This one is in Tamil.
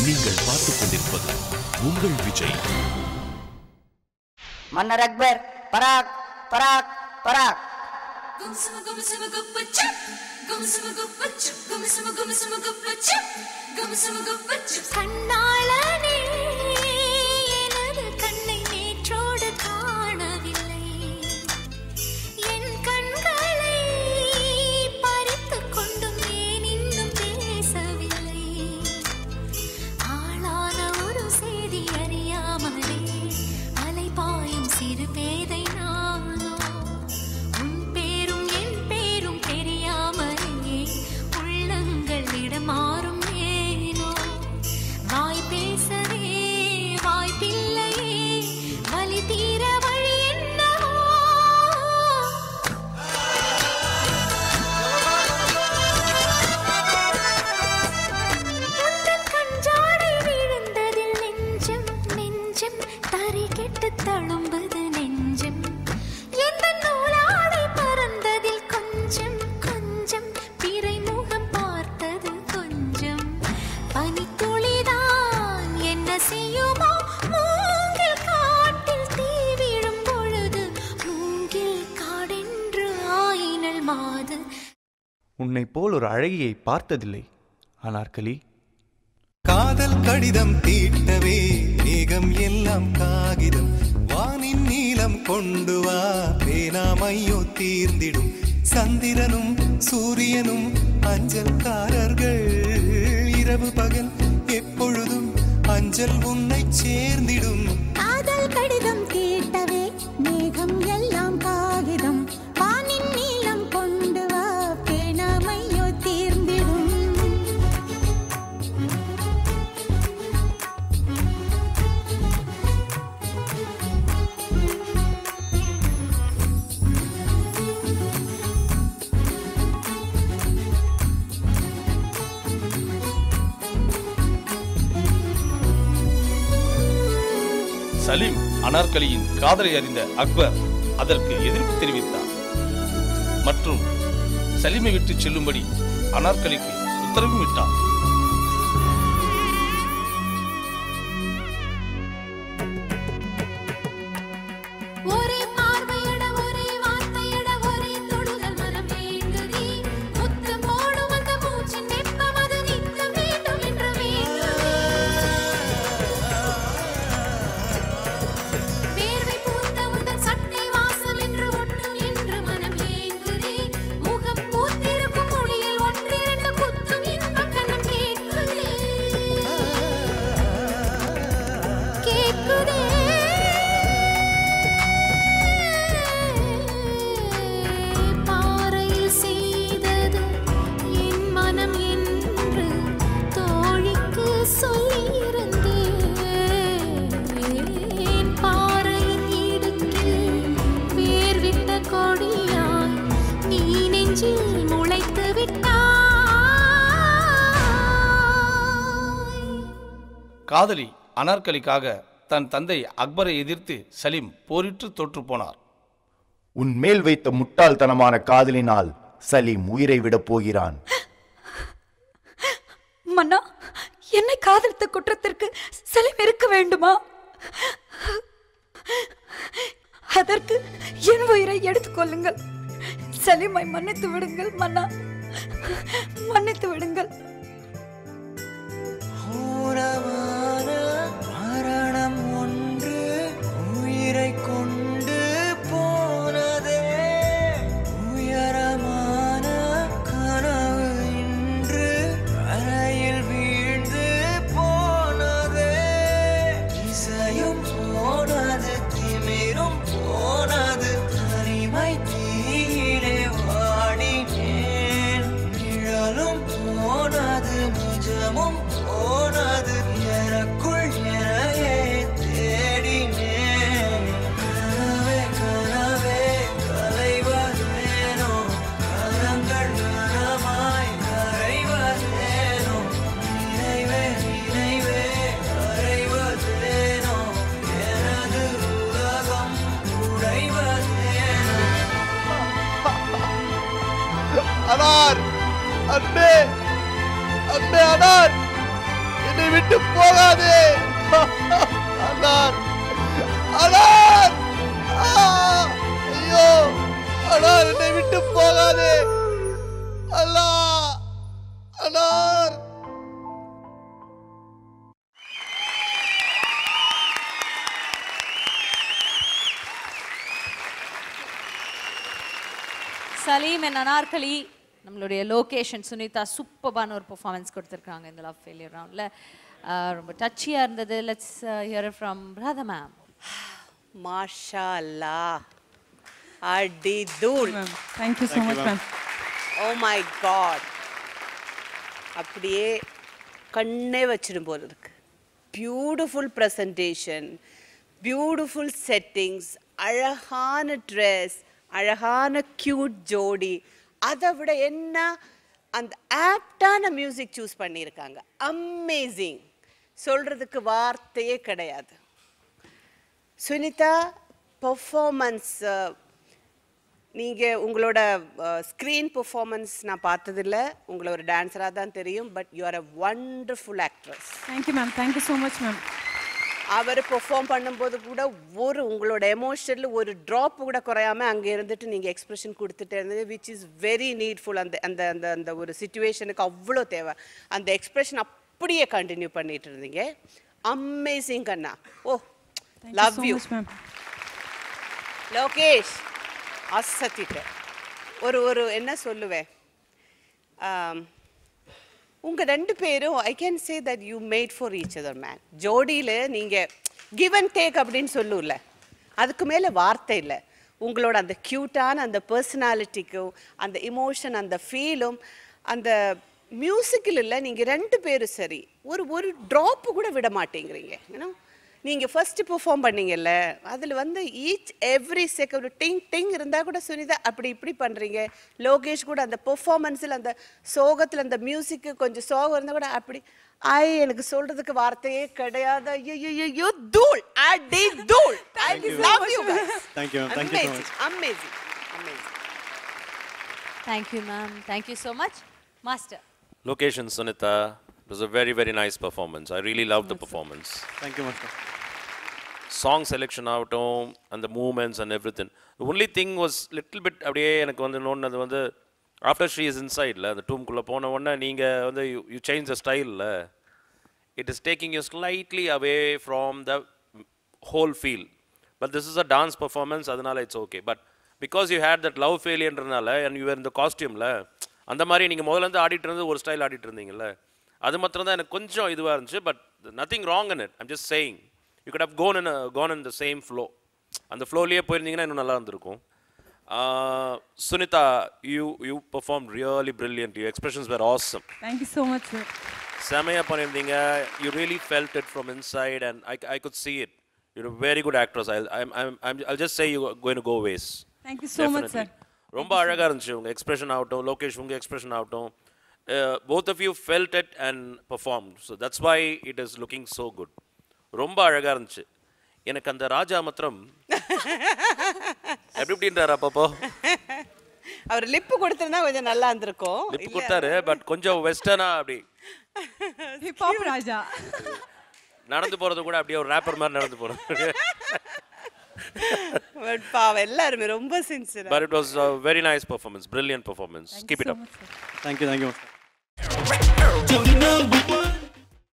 நீங்கள் பார்த்துக் கொண்டிருப்பது உங்கள் விஜய் மன்னர் அக்பர் பராக் பராக் பராக் Gumsama gumsama guppachu, gumsama guppachu, gumsama gumsama guppachu, gumsama guppachu. கண்ணாளனே எனது கண்ணை நேற்றோடு காணவில்லை என் கண்களை பறித்துக் கொண்டும் ஏன் இன்னும் பேசவில்லை ஆளான ஒரு செய்தி அறியாமலே அலைபாயும் சிறு பேதை நானோ உன் பேரும் என் பேரும் தெரியாமலே உள்ளங்கள் இடமாறும் ஏனோ வாய் பேசவே வாய்ப்பில்லையே வலி தீர வழி என்னவோ உந்தன் கஞ்சாடை விழுந்ததில் நெஞ்சம் நெஞ்சம் தரை கெட்டு தழும்புது நெஞ்சம் எந்த நூலாடை பறந்ததில் கொஞ்சம் கொஞ்சம் பிறை முகம் பார்த்தது கொஞ்சம் பனித்துளிதான் என்ன செய்யுமோ மூங்கில் காட்டில் தீ விழும் பொழுது மூங்கில் காடென்று ஆயினல் மாது உன்னை போல் ஒரு அழகியை பார்த்ததில்லை அனார்கலி காதல் கடிதம் தீட்டவே மேகம் எல்லாம் காகிதம் வானின் நீலம் கொண்டு வா பேனாமையோ தீர்ந்திடும் சந்திரனும் சூரியனும் அஞ்சல்காரர்கள் இரவு பகல் எப்பொழுதும் அஞ்சல் உன்னை சேர்ந்திடும் காதல் கடிதம் கேட்டவே மேகம் எல்லாம் காகிதம் வானின் நீளம் கொண்டு வா பேணாமையோ தீர்ந்திடும் சலீம் அனார்கலியின் காதலை அறிந்த அக்பர் அதற்கு எதிர்ப்பு தெரிவித்தார் மற்றும் சலீமை விட்டு செல்லும்படி அனார்கலிக்கு உத்தரவும் இட்டார் ஒரே பார்வையிட ஒரே வார்த்தையிட ஒரே தொடுதல் மனம் வேண்டுதே முத்தம் போடும் அந்த மூச்சின் வெப்பம் அது நித்தம் வேண்டும் என்று வேண்டுதே வேர்வை பூத்த உந்தன் சட்டை வாசம் என்று ஒட்டும் என்று மனம் ஏங்குதே முகம் பூத்திருக்கும் மொழியில் ஒன்றிரண்டு குத்தும் இன்பம் கண்ணம் கேட்குதே கேட்குதே பாறையில் செய்தது என் மனம் என்று தோழிக்கு சொல்லியிருந்தேன் பாறையின் இடுக்கில் வேர்விட்ட கொடியாய் நீ நெஞ்சில் முளைத்து விட்டாய் காதலி அனார்கலிக்காக தன் தந்தை அக்பரை எதிர்த்து சலீம் போரிட்டு தோற்று போனார் உன் மேல் வைத்த முட்டாள்தனமான காதலினால் சலீம் உயிரை விடப் போகிறான் மன்னா என்னை காதலித்த குற்றத்திற்கு சலீம் இருக்க வேண்டுமா அதற்கு என் உயிரை எடுத்துக் கொள்ளுங்கள் சலீமை மன்னித்து விடுங்கள் மன்னா மன்னித்து விடுங்கள் ஊனமான மரணம் ஒன்று உயிரை கொண்டு போனதே உயரமான கனவு இன்று கரையில் வீழ்ந்து போனதே இசையும் போனது திமிரும் போனது தனிமை தீயிலே வாடினேன் நிழலும் போனது நிஜமும் போனது எனக்குள் எனையே தேடினேன் கனவே கனவே கலைவதேனோ கரங்கள் கனமாய் கரைவதேனோ நினைவே நினைவே கரைவதேனோ எனது உலகம் உடைவதேனோ அனார் அன்பே அன்பே அனார் என்னை விட்டு போகாதே அனார் அனார் ஆ! ஐயோ அனார் என்னை விட்டு போகாதே அல்லா அனார் சலீம் அண்ட் அனார்கலி நம்மளுடைய லொகேஷன் சுனிதா சூப்பரான ஒரு பெர்ஃபார்மன்ஸ் கொடுத்துருக்காங்க இந்த லவ் ஃபெயிலியர் ரவுண்டில் ரொம்ப டச்சியாக இருந்தது let's hear from Radha ma'am மாஷா அல்லா அடி தூள் Thank you so much, ma'am. Oh my god அப்படியே கண்ணே வச்சிடும் போல இருக்கு பியூட்டிஃபுல் ப்ரெசன்டேஷன் பியூட்டிஃபுல் செட்டிங்ஸ் அழகான ட்ரெஸ் அழகான க்யூட் ஜோடி அதை விட என்ன அந்த ஆப்டான மியூசிக் சூஸ் பண்ணியிருக்காங்க அமேசிங் சொல்கிறதுக்கு வார்த்தையே கிடையாது சுனிதா பர்ஃபார்மன்ஸ் நீங்கள் உங்களோட ஸ்க்ரீன் பெர்ஃபார்மன்ஸ் நான் பார்த்ததில்ல உங்களை ஒரு டான்ஸராக தான் தெரியும் but you are a wonderful actress Thank you, ma'am. Thank you so much, ma'am. அவர் பெர்ஃபார்ம் பண்ணும்போது கூட ஒரு உங்களோட எமோஷனில் ஒரு ட்ராப் கூட குறையாம அங்கே இருந்துட்டு நீங்கள் எக்ஸ்பிரஷன் கொடுத்துட்டே இருந்தது விச் இஸ் வெரி நீட்ஃபுல் அந்த அந்த அந்த அந்த ஒரு சுச்சுவேஷனுக்கு அவ்வளோ தேவை அந்த எக்ஸ்பிரஷன் அப்படியே கண்டினியூ பண்ணிட்டு இருந்தீங்க அமேசிங் கண்ணா oh Thank love you so you much, ma'am. Lokesh அசத்திட்டேன் ஒரு ஒரு என்ன சொல்லுவேன் ஆம், உங்க ரெண்டு பேரும் I can say that you made for each other man ஜோடியில் நீங்கள் கிவ் அண்ட் டேக் அப்படின்னு சொல்லும்ல அதுக்கு மேலே வார்த்தை இல்லை உங்களோட அந்த க்யூட்டான அந்த பர்சனாலிட்டிக்கும் அந்த இமோஷன் அந்த ஃபீலும் அந்த மியூசிக்கில் இல்லை நீங்கள் ரெண்டு பேரும் சரி ஒரு ஒரு ட்ராப்பு கூட விட மாட்டேங்கிறீங்க ஏன்னா நீங்கள் ஃபர்ஸ்ட் பெர்ஃபார்ம் பண்ணீங்கல்ல அதில் வந்து each every second ding ding இருந்தால் கூட சுனிதா அப்படி இப்படி பண்ணுறீங்க லோகேஷ் கூட அந்த பெர்ஃபார்மன்ஸில் அந்த சோகத்தில் அந்த மியூசிக்கு கொஞ்சம் சோகம் இருந்தால் கூட அப்படி ஐ எனக்கு சொல்றதுக்கு வார்த்தையே கிடையாது ஐயோ தூள் அடி தூள் I love you Thank you, ma'am. Thank you so much. Amazing amazing thank you ma'am thank you so much master Location Sunita, it was a very, very nice performance. I really loved the performance. Thank you, Master. Song selection ஆகட்டும் and the movements and everything. The only thing was little bit அப்படியே எனக்கு வந்து நோண்டது வந்து ஆஃப்டர் ஷீ இஸ் இன்சைடில் அந்த டூம்குள்ளே போன உடனே நீங்கள் வந்து யூ சேஞ்ச் த ஸ்டைலில் it is taking you slightly away from the whole feel but this is a dance performance அதனால it's okay but because you had that love ஃபெயிலியன்றனால அண்ட் யூ இந்த காஸ்டியூமில் அந்த மாதிரி நீங்கள் முதல்ல இருந்து ஆடிட்டு இருந்து ஒரு ஸ்டைல் ஆடிட்டு இருந்தீங்கல்ல அது மாத்திரம் தான் எனக்கு கொஞ்சம் இதுவாக இருந்துச்சு but nothing wrong in it I'm just saying you could have gone in a, gone in the same flow அந்த ஃப்ளோலேயே போயிருந்தீங்கன்னா இன்னும் நல்லா இருந்திருக்கும் Sunita you you perform really brilliant you expressions were awesome Thank you so much, sir. செமையாக பண்ணியிருந்தீங்க you really felt it from inside and I I could see it you're a very good actress I'll, I'm, I'm, I'm, I'll just say you're going to go ways Thank you so much, sir. ரொம்ப அழகாக இருந்துச்சு உங்கள் எக்ஸ்பிரஷன் ஆகட்டும் லோகேஷ் உங்கள் எக்ஸ்பிரஷன் ஆகட்டும் both of you felt it and perform so that's why it is looking so good ரொம்ப அழகாக இருந்துச்சு எனக்கு அந்த ராஜா மாத்திரம் எப்படி எப்படின்றாரு அப்பப்போ அவர் லிப்பு கொடுத்திருந்தா கொஞ்சம் நல்லா இருந்திருக்கும் லிப் கொடுத்தாரு பட் கொஞ்சம் வெஸ்டர்னாக அப்படி Hip hop Raja. நடந்து போகிறது கூட அப்படியே ஒரு ரேப்பர் மாதிரி நடந்து போகிறது பட் பாவம் எல்லாருமே ரொம்ப சின்சியரா But it was a very nice performance, brilliant performance. Keep it up. Thank you, thank you. Jody number one.